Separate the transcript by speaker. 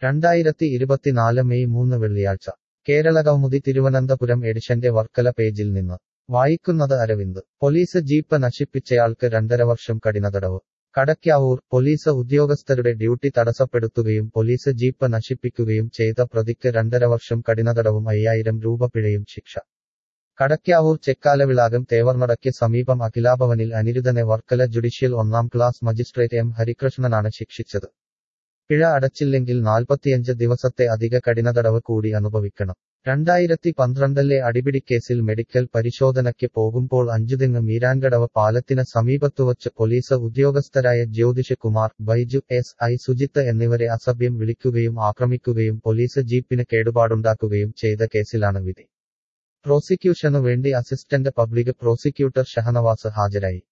Speaker 1: രണ്ടായിരത്തി ഇരുപത്തിനാല് മെയ് മൂന്ന് വെള്ളിയാഴ്ച കേരള കൗമുദി തിരുവനന്തപുരം എഡിഷന്റെ വർക്കല പേജിൽ നിന്ന് വായിക്കുന്നത് അരവിന്ദ് പോലീസ് ജീപ്പ് നശിപ്പിച്ചയാൾക്ക് രണ്ടര വർഷം കഠിനതടവ് കടയ്ക്കാവൂർ പോലീസ് ഉദ്യോഗസ്ഥരുടെ ഡ്യൂട്ടി തടസ്സപ്പെടുത്തുകയും പോലീസ് ജീപ്പ് നശിപ്പിക്കുകയും ചെയ്ത പ്രതിക്ക് രണ്ടര വർഷം കഠിനതടവും അയ്യായിരം രൂപ പിഴയും ശിക്ഷ കടയ്ക്കാവൂർ ചെക്കാലവിളാകം തേവർനടയ്ക്ക് സമീപം അഖിലാഭവനിൽ അനിരുദ്ധനെ വർക്കല ജുഡീഷ്യൽ ഒന്നാം ക്ലാസ് മജിസ്ട്രേറ്റ് എം ഹരികൃഷ്ണനാണ് ശിക്ഷിച്ചത് പിഴ അടച്ചില്ലെങ്കിൽ നാൽപ്പത്തിയഞ്ച് ദിവസത്തെ അധിക കഠിനതടവ് കൂടി അനുഭവിക്കണം രണ്ടായിരത്തി പന്ത്രണ്ടിലെ അടിപിടിക്കേസിൽ മെഡിക്കൽ പരിശോധനയ്ക്ക് പോകുമ്പോൾ അഞ്ചുതെങ്ങ് മീരാൻകടവ് പാലത്തിന് സമീപത്തുവച്ച് പോലീസ് ഉദ്യോഗസ്ഥരായ ജ്യോതിഷ് കുമാർ ബൈജു എസ് ഐ സുജിത്ത് എന്നിവരെ അസഭ്യം വിളിക്കുകയും ആക്രമിക്കുകയും പോലീസ് ജീപ്പിന് കേടുപാടുണ്ടാക്കുകയും ചെയ്ത കേസിലാണ് വിധി പ്രോസിക്യൂഷനു വേണ്ടി അസിസ്റ്റന്റ് പബ്ലിക് പ്രോസിക്യൂട്ടർ ഷഹനവാസ് ഹാജരായി